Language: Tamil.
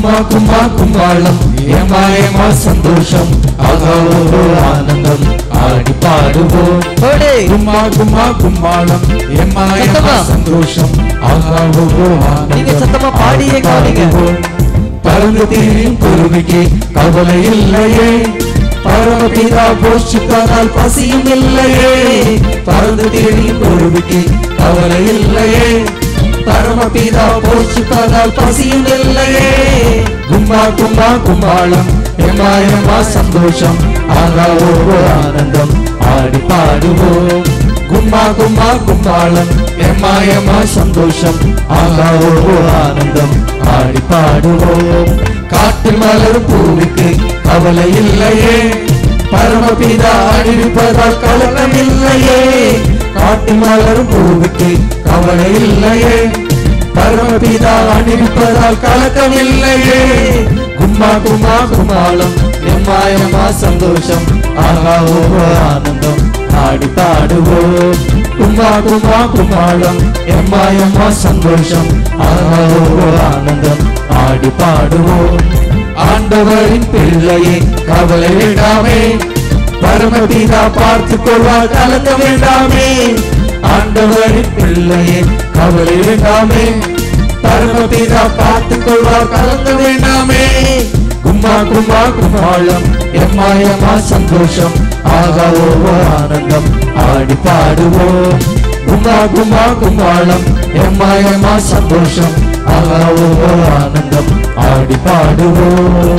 கும்மா கும்மா கும்மாளம் ஏமா ஏமா சந்தோஷம் ஆகா ஓஹோ ஆனந்தம் ஆடி பாடுவோம் ஓடு கும்மா கும்மா கும்மாளம் ஏமா ஏமா சத்தமா. சந்தோஷம் ஆகா ஓஹோ நீங்க ஆனந்தம் சத்தமா பாடியே காமிங்க. பாடுவோம். பறந்து தீரின் குருவிக்கு கவலை இல்லையே பரமபிதா போஷிப்பதால் பசியும் இல்லையே பறந்து தீரின் குருவிக்கு கவலை இல்லையே பரமபிதா போஷிப்பதால் பசியும் இல்லையே கும்மா கும்மா கும்மாளம் எம்மா எம்மா சந்தோஷம் ஆகா ஓஹோ ஆனந்தம் ஆடி பாடுவோம் கும்மா கும்மா கும்மாளம் எம்மா எம்மா சந்தோஷம் ஆகா ஓஹோ ஆனந்தம் ஆடி பாடுவோம் காட்டில் மலரும் பூவிக்கு கவலை இல்லையே பரமபிதா அணிவிப்பதால் கலக்கம் இல்லையே காட்டில் மலரும் பூவிக்கு கவலை இல்லையே பரமபிதா அணிவிப்பதால் கலக்கம் இல்லையே கும்மா கும்மா கும்மாளம் எம்மா எம்மா சந்தோஷம் ஆகா ஓஹோ ஆனந்தம் ஆடி பாடுவோம் கும்மா கும்மா கும்மாளம் எம்மா எம்மா சந்தோஷம் ஆகா ஓஹோ ஆனந்தம் ஆடி பாடுவோம் ஆண்டவரின் பிள்ளையே கவலை வேண்டாமே பரமபிதா பார்த்து கொள்வார் கலக்க வேண்டாமே ஆண்டவரின் பிள்ளையே கவலை வேண்டாமே பரமபிதா பார்த்து கொள்வார் கலக்க வேண்டாமே கும்மா கும்மா கும்மாளம் எம்மா எம்மா சந்தோஷம் ஆகா ஓஹோ ஆனந்தம் ஆடி பாடுவோம் கும்மா கும்மா கும்மாளம் எம்மா எம்மா சந்தோஷம் ஆகா ஓஹோ ஆனந்தம் ஆடி பாடுவோம்